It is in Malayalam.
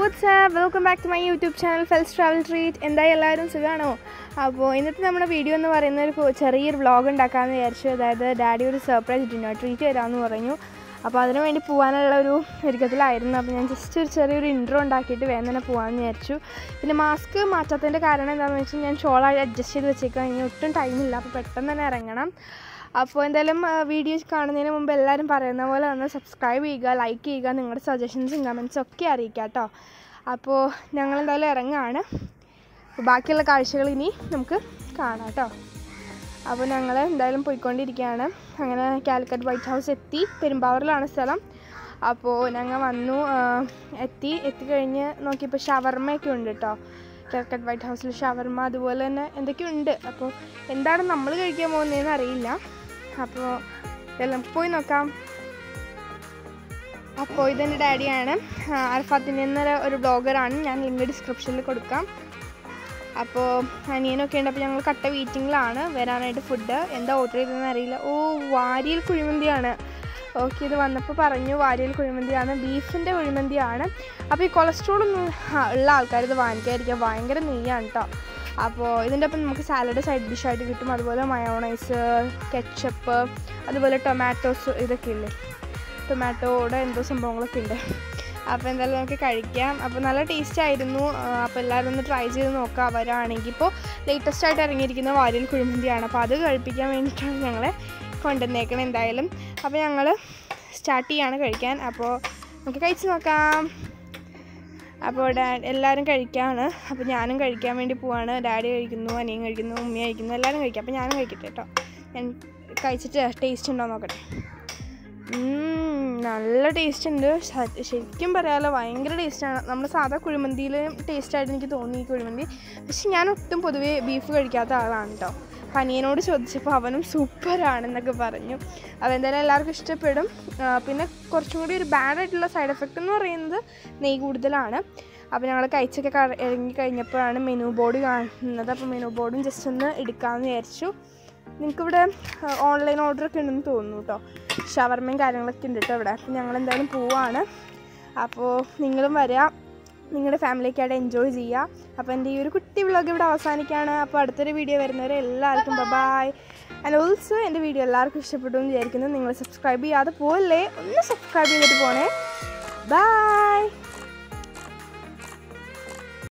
WhatsApp welcome back to my YouTube channel fels travel treat എന്തായി എല്ലാവരും സുഖമാണോ അപ്പോൾ ഇന്നത്തെ നമ്മുടെ വീഡിയോ എന്ന് പറയുന്ന ഒരു കൊ- ചെറിയൊരു വ്ളോഗ് ഉണ്ടാക്കാമെന്ന് വിചാരിച്ചു അതായത് ഡാഡി ഒരു സർപ്രൈസ് ഡിന്നർ ട്രീറ്റ് തരാമെന്ന് പറഞ്ഞു അപ്പോൾ അതിനു വേണ്ടി പോകാനുള്ള ഒരു ഒരുക്കത്തിലായിരുന്നു അപ്പോൾ ഞാൻ ജസ്റ്റ് ഒരു ചെറിയൊരു ഇൻട്രോ ഉണ്ടാക്കിയിട്ട് വേഗം തന്നെ പോകാമെന്ന് വിചാരിച്ചു പിന്നെ മാസ്ക് മാറ്റാത്തതിൻ്റെ കാരണം എന്താണെന്ന് വെച്ചാൽ ഞാൻ ഷോൾ അഡ്ജസ്റ്റ് ചെയ്ത് വെച്ചേക്കാം ഇനി ഒട്ടും ടൈമില്ല അപ്പോൾ പെട്ടെന്ന് തന്നെ ഇറങ്ങണം അപ്പോൾ എന്തായാലും വീഡിയോ കാണുന്നതിന് മുമ്പ് എല്ലാവരും പറയുന്ന പോലെ ഒന്ന് സബ്സ്ക്രൈബ് ചെയ്യുക ലൈക്ക് ചെയ്യുക നിങ്ങളുടെ സജഷൻസും കമൻസും ഒക്കെ അറിയിക്കുക കേട്ടോ അപ്പോൾ ഞങ്ങൾ എന്തായാലും ഇറങ്ങുകയാണ് അപ്പോൾ ബാക്കിയുള്ള കാഴ്ചകൾ ഇനി നമുക്ക് കാണാം കേട്ടോ അപ്പോൾ ഞങ്ങൾ എന്തായാലും പോയിക്കൊണ്ടിരിക്കുകയാണ് അങ്ങനെ കാലിക്കറ്റ് വൈറ്റ് ഹൗസ് എത്തി പെരുമ്പാവൂരിലാണ് സ്ഥലം അപ്പോൾ ഞങ്ങൾ വന്നു ആ, എത്തി എത്തിക്കഴിഞ്ഞ് നോക്കിയപ്പോൾ ഷവർമ്മയൊക്കെ ഉണ്ട് കേട്ടോ കാലിക്കറ്റ് വൈറ്റ് ഹൗസിൽ ഷവർമ്മ അതുപോലെ തന്നെ എന്തൊക്കെയുണ്ട് അപ്പോൾ എന്താണ് നമ്മൾ കഴിക്കാൻ പോകുന്നതെന്ന് അറിയില്ല അപ്പോൾ ഇതെല്ലാം പോയി നോക്കാം അപ്പോൾ ഇതെൻ്റെ ഡാഡിയാണ് അർഫാത്തിൻ്റെ എന്നൊരു ഒരു ബ്ലോഗറാണ് ഞാൻ ലിങ്ക് ഡിസ്ക്രിപ്ഷനിൽ കൊടുക്കാം അപ്പോൾ അനിയനൊക്കെ ഉണ്ട് അപ്പോൾ ഞങ്ങൾ കട്ട വീറ്റിങ്ങിലാണ് വരാനായിട്ട് ഫുഡ് എന്താ ഓർഡർ ചെയ്തതെന്ന് അറിയില്ല ഓ വാരിയൽ കുഴിമന്തിയാണ് ഓക്കെ ഇത് വന്നപ്പോൾ പറഞ്ഞു വാരിയൽ കുഴിമന്തിയാണ് ബീഫിൻ്റെ കുഴിമന്തിയാണ് അപ്പോൾ ഈ കൊളസ്ട്രോൾ ഒന്നും ഉള്ള ആൾക്കാർ ഇത് വാങ്ങിക്കാതിരിക്കുക ഭയങ്കര നെയ്യാണ് കേട്ടോ അപ്പോൾ ഇതിൻ്റെ ഒപ്പം നമുക്ക് സാലഡ് സൈഡ് ഡിഷായിട്ട് കിട്ടും അതുപോലെ മയോണൈസ് കെച്ചപ്പ് അതുപോലെ ടൊമാറ്റോസ് ഇതൊക്കെ ഇല്ലേ ടൊമാറ്റോയുടെ എന്തോ സംഭവങ്ങളൊക്കെ ഉണ്ട് അപ്പോൾ എന്തായാലും നമുക്ക് കഴിക്കാം അപ്പോൾ നല്ല ടേസ്റ്റ് ആയിരുന്നു ആ, അപ്പോൾ എല്ലാവരും ഒന്ന് ട്രൈ ചെയ്ത് നോക്കാം വരാണെങ്കിൽ ഇപ്പോൾ ലേറ്റസ്റ്റ് ആയിട്ട് ഇറങ്ങിയിരിക്കുന്ന വാരിയൽ കുഴിമന്തിയാണ് അപ്പോൾ അത് കഴിപ്പിക്കാൻ വേണ്ടിയിട്ടാണ് ഞങ്ങളെ കൊണ്ടുവന്നേക്കണത് എന്തായാലും അപ്പോൾ ഞങ്ങൾ സ്റ്റാർട്ട് ചെയ്യാണ് കഴിക്കാൻ അപ്പോൾ നമുക്ക് കഴിച്ച് നോക്കാം അപ്പോൾ ഡാ എല്ലാവരും കഴിക്കാണ് അപ്പോൾ ഞാനും കഴിക്കാൻ വേണ്ടി പോവാണ് ഡാഡി കഴിക്കുന്നു അനിയൻ കഴിക്കുന്നു ഉമ്മ കഴിക്കുന്നു എല്ലാവരും കഴിക്കാം അപ്പോൾ ഞാനും കഴിക്കട്ടെ കേട്ടോ ഞാൻ കഴിച്ചിട്ട് ടേസ്റ്റ് ഉണ്ടോ നോക്കട്ടെ ഉം, നല്ല ടേസ്റ്റ് ഉണ്ട് ശ- ശരിക്കും പറയാമല്ലോ ഭയങ്കര ടേസ്റ്റാണ് നമ്മൾ സാധാ കുഴിമന്തിയിൽ ടേസ്റ്റായിട്ട് എനിക്ക് തോന്നി ഈ കുഴിമന്തി പക്ഷെ ഞാൻ ഒട്ടും പൊതുവേ ബീഫ് കഴിക്കാത്ത ആളാണ് കേട്ടോ പനിയനോട് ചോദിച്ചപ്പോൾ അവനും സൂപ്പറാണെന്നൊക്കെ പറഞ്ഞു അപ്പോൾ എന്തായാലും എല്ലാവർക്കും ഇഷ്ടപ്പെടും ആ, പിന്നെ കുറച്ചും കൂടി ഒരു ബാഡായിട്ടുള്ള സൈഡ് എഫക്റ്റ് എന്ന് പറയുന്നത് നെയ്യ് കൂടുതലാണ് അപ്പോൾ ഞങ്ങൾ കഴിച്ചൊക്കെ ക- ഇറങ്ങി കഴിഞ്ഞപ്പോഴാണ് മെനു ബോർഡ് കാണുന്നത് അപ്പോൾ മെനു ബോർഡും ജസ്റ്റ് ഒന്ന് എടുക്കാമെന്ന് വിചാരിച്ചു നിങ്ങൾക്കിവിടെ ഓൺലൈൻ ഓർഡർ ഒക്കെ ഉണ്ടെന്ന് തോന്നുന്നു കേട്ടോ ഷവർമയും കാര്യങ്ങളൊക്കെ ഉണ്ട് കേട്ടോ ഇവിടെ അപ്പോൾ ഞങ്ങൾ എന്തായാലും പോവാണ് അപ്പോൾ നിങ്ങളും വരിക നിങ്ങളുടെ ഫാമിലിക്കായിട്ട് എൻജോയ് ചെയ്യുക അപ്പോൾ എൻ്റെ ഈ ഒരു കുട്ടി വ്ളോഗ് ഇവിടെ അവസാനിക്കുകയാണ് അപ്പോൾ അടുത്തൊരു വീഡിയോ വരുന്നവരെ എല്ലാവർക്കും ബൈ ആൻഡ് ഓൾസോ എൻ്റെ വീഡിയോ എല്ലാവർക്കും ഇഷ്ടപ്പെട്ടു എന്ന് വിചാരിക്കുന്നു നിങ്ങൾ സബ്സ്ക്രൈബ് ചെയ്യാതെ പോകല്ലേ ഒന്ന് സബ്സ്ക്രൈബ് ചെയ്തിട്ട് പോണേ ബൈ